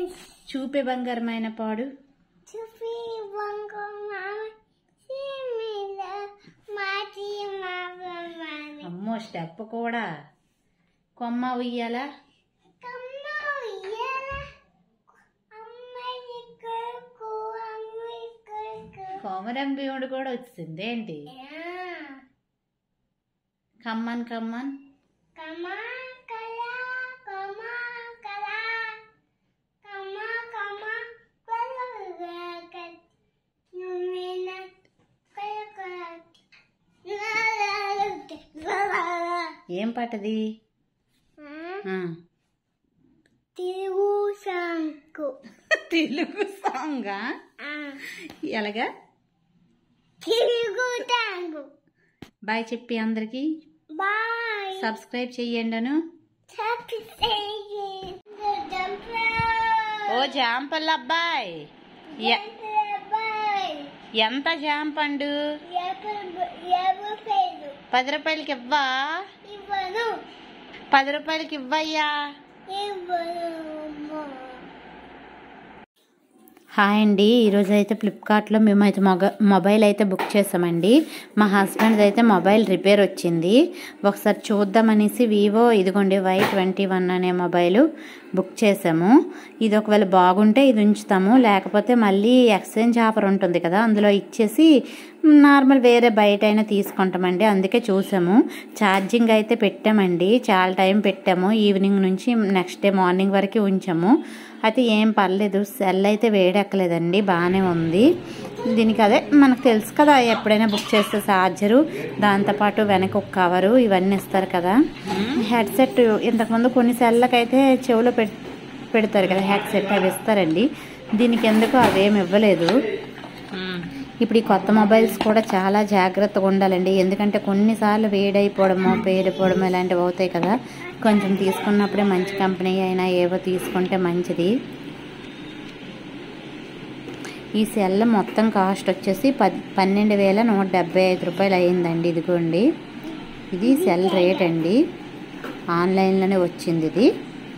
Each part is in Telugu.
చూపే బంగారమైన పాడు చూపి వంగ మామ సిమిల మాటి మామ మామ అమ్మో స్టెప్ కూడా కొమ్మ ఉయ్యాలా కమ్మ ఉయ్యాల అమ్మాయి కొరకు అమ్మాయి కొరకు కోమరం భీముడు కూడా వచ్చింది ఏంటి కమ్మన్ కమ్మన్ కమ్మ కలా కమ్మ కలా కమ్మ కమ్మ కొలగక నువ్వేన కొలక ఏం పాటది ఆ. తిరుగు సంకు తెలుగు సాంగా ఎలాగా తిరుగు టాంగు బాయ్ చెప్పి అందరికి బాయ్ సబ్స్క్రైబ్ చెయ్యండను ఓ జాంపల్ అబ్బాయి ఎ- బాయ్ ఎంత జాంపండు ఎవరు పేరు పది రూపాయలకి ఇవ్వా ఇవ్వను పది రూపాయలకి ఇవ్వయ్యా ఇవ్వను హాయ్ అండి ఈరోజు అయితే ఫ్లిప్కార్ట్లో మేమైతే మొగ మొబైల్ అయితే బుక్ చేసామండి మా హస్బెండ్ అయితే మొబైల్ రిపేర్ వచ్చింది ఒకసారి చూద్దామనేసి వివో ఇదిగోండి వై ట్వంటీ వన్ అనే మొబైల్ బుక్ చేసాము ఇది ఒకవేళ బాగుంటే ఇది ఉంచుతాము లేకపోతే మళ్ళీ ఎక్స్చేంజ్ ఆఫర్ ఉంటుంది కదా అందులో ఇచ్చేసి నార్మల్ వేరే బయట అయినా తీసుకుంటామండి అందుకే చూసాము ఛార్జింగ్ అయితే పెట్టామండి చాలా టైం పెట్టాము ఈవినింగ్ నుంచి నెక్స్ట్ డే మార్నింగ్ వరకు ఉంచాము అయితే ఏం పర్లేదు సెల్ అయితే వేడెక్కలేదండి బాగానే ఉంది దీనికి అదే మనకు తెలుసు కదా ఎప్పుడైనా బుక్ చేస్తే ఛార్జరు దాంతోపాటు వెనక ఒక కవరు ఇవన్నీ ఇస్తారు కదా హెడ్సెట్ ఇంతకుముందు కొన్ని సెల్లకైతే చెవులో పెట్ పెడతారు కదా హెడ్సెట్ అవి ఇస్తారండి దీనికి ఎందుకు అవేమి ఇవ్వలేదు ఇప్పుడు ఈ కొత్త మొబైల్స్ కూడా చాలా జాగ్రత్తగా ఉండాలండి ఎందుకంటే కొన్నిసార్లు వేడైపోవడమో పేలిపోవడమో ఇలాంటివి అవుతాయి కదా కొంచెం తీసుకున్నప్పుడే మంచి కంపెనీ అయినా ఏవో తీసుకుంటే మంచిది ఈ సెల్ మొత్తం కాస్ట్ వచ్చేసి పది పన్నెండు వేల నూట డెబ్బై ఐదు రూపాయలు అయ్యిందండి ఇదిగోండి ఇది సెల్ రేట్ అండి ఆన్లైన్లోనే వచ్చింది ఇది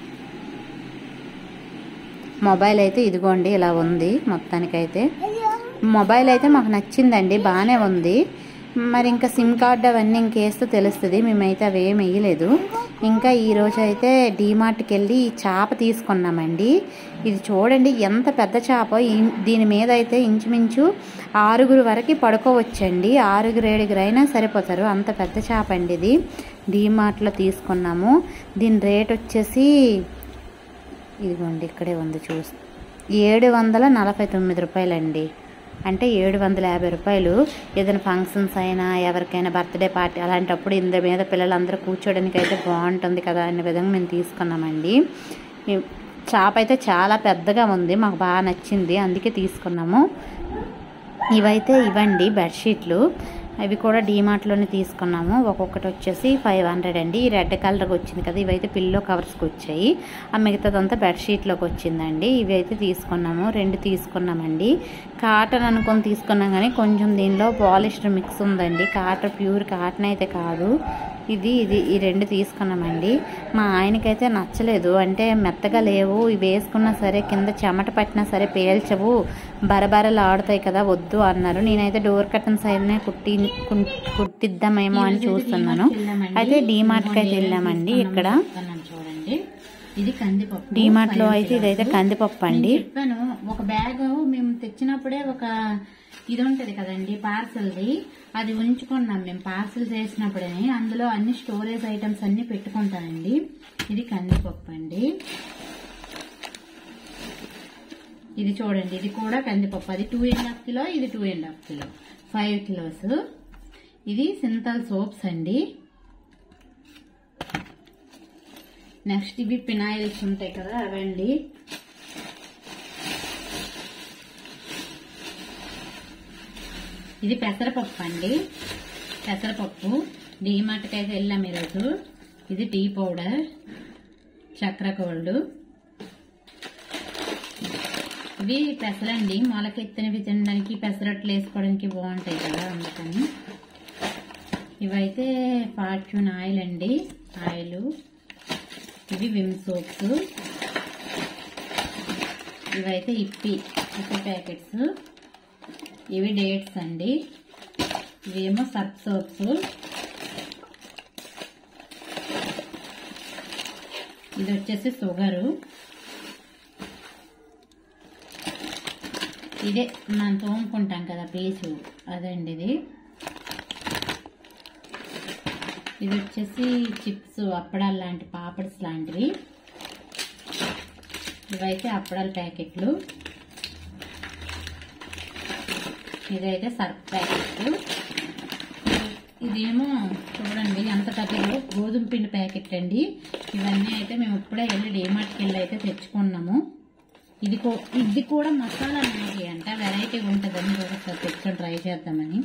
మొబైల్ అయితే ఇదిగోండి ఇలా ఉంది మొత్తానికైతే మొబైల్ అయితే మాకు నచ్చిందండి బాగానే ఉంది మరి ఇంకా సిమ్ కార్డ్ అవన్నీ ఇంకేస్తే తెలుస్తుంది మేమైతే అవి ఏమి వేయలేదు ఇంకా ఈ రోజు అయితే డీమార్ట్కి వెళ్ళి ఈ చేప తీసుకున్నామండి ఇది చూడండి ఎంత పెద్ద చేప ఇన్- దీని మీద అయితే ఇంచుమించు ఆరుగురు వరకు పడుకోవచ్చండి ఆరుగురు ఏడుగురు అయినా సరిపోతారు అంత పెద్ద చేప అండి ఇది డీమార్ట్లో తీసుకున్నాము దీని రేట్ వచ్చేసి ఇదిగోండి ఇక్కడే ఉంది చూసి ఏడు వందల నలభై తొమ్మిది రూపాయలండి అంటే ఏడు వందల యాభై రూపాయలు ఏదైనా ఫంక్షన్స్ అయినా ఎవరికైనా బర్త్డే పార్టీ అలాంటప్పుడు ఇందు మీద పిల్లలందరూ కూర్చోడానికి అయితే బాగుంటుంది కదా అనే విధంగా మేము తీసుకున్నామండి ఈ చేప అయితే చాలా పెద్దగా ఉంది మాకు బాగా నచ్చింది అందుకే తీసుకున్నాము ఇవైతే ఇవ్వండి బెడ్షీట్లు అవి కూడా డీమార్ట్లోనే తీసుకున్నాము ఒక్కొక్కటి వచ్చేసి ఫైవ్ హండ్రెడ్ అండి ఈ రెడ్ కలర్కి వచ్చింది కదా ఇవైతే పిల్లో కవర్స్కి వచ్చాయి ఆ మిగతాదంతా బెడ్షీట్లోకి వచ్చిందండి ఇవి అయితే తీసుకున్నాము రెండు తీసుకున్నామండి కాటన్ అనుకొని తీసుకున్నాం కానీ కొంచెం దీనిలో పాలిస్టర్ మిక్స్ ఉందండి కాటన్ ప్యూర్ కాటన్ అయితే కాదు ఇది ఇది ఈ రెండు తీసుకున్నామండి మా ఆయనకైతే నచ్చలేదు అంటే మెత్తగా లేవు ఇవి వేసుకున్నా సరే కింద చెమట పట్టినా సరే పేల్చవు బరబరలు ఆడుతాయి కదా వద్దు అన్నారు నేనైతే డోర్ కట్టన్ సైడ్నే కుట్టి కున్- కుట్టిద్దామేమో అని చూస్తున్నాను అయితే డీమార్ట్కి అయితే వెళ్ళామండి ఇక్కడ చూడండి ఇది కందిపప్పు డీమార్ట్ లో అయితే ఇదైతే కందిపప్పు అండి చెప్పాను ఒక బ్యాగ్ మేము తెచ్చినప్పుడే ఒక ఇది ఉంటది కదండి పార్సల్ది అది ఉంచుకున్నాం మేము పార్సల్ చేసినప్పుడే అందులో అన్ని స్టోరేజ్ ఐటమ్స్ అన్ని పెట్టుకుంటానండి ఇది కందిపప్పు అండి ఇది చూడండి ఇది కూడా కందిపప్పు అది టూ అండ్ హాఫ్ కిలో ఇది two and half kilo five kilos ఇది సింతల్ సోప్స్ అండి నెక్స్ట్ ఇవి పినాయిల్స్ ఉంటాయి కదా అవండి ఇది పెసరపప్పు అండి పెసరపప్పు డీమార్ట్కి అయితే వెళ్ళాం ఈరోజు ఇది టీ పౌడర్ చక్ర కోల్డ్ ఇవి పెసరండి మొలకెత్తినవి తినడానికి పెసరట్లు వేసుకోవడానికి బాగుంటాయి కదా అందుకని ఇవైతే ఫార్చ్యూన్ ఆయిల్ అండి ఆయిల్ ఇవి విమ్ సోప్స్ ఇవైతే ఇప్పి ఇప్పి ప్యాకెట్స్ ఇవి డేట్స్ అండి ఇవేమో సర్ఫ్ సోప్స్ ఇది వచ్చేసి షుగరు ఇదే మనం తోముకుంటాం కదా పీసు అదండి ఇది ఇది వచ్చేసి చిప్స్ అప్పడాలు లాంటి పాపడ్స్ లాంటివి ఇవైతే అప్పడాల ప్యాకెట్లు ఇదైతే సర్ఫ్ ప్యాకెట్ ఇదేమో చూడండి ఎంత పెద్దదో గోధుమ పిండి ప్యాకెట్ అండి ఇవన్నీ అయితే మేము ఇప్పుడే వెళ్ళి డీమార్ట్కి వెళ్ళి అయితే తెచ్చుకున్నాము ఇది కూ- ఇది కూడా మసాలా మ్యాగీ అంట వెరైటీగా ఉంటుందని కూడా ఒకసారి తెచ్చుకొని ట్రై చేద్దామని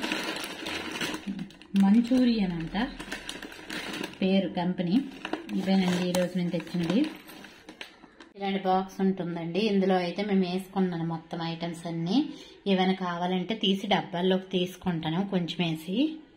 మంచూరియన్ అంట పేరు కంపెనీ ఇవేనండి ఈరోజు నేను తెచ్చినది ఇలాంటి బాక్స్ ఉంటుందండి ఇందులో అయితే మేము వేసుకున్నాను మొత్తం ఐటమ్స్ అన్ని ఏమైనా కావాలంటే తీసి డబ్బాల్లోకి తీసుకుంటాను కొంచెం వేసి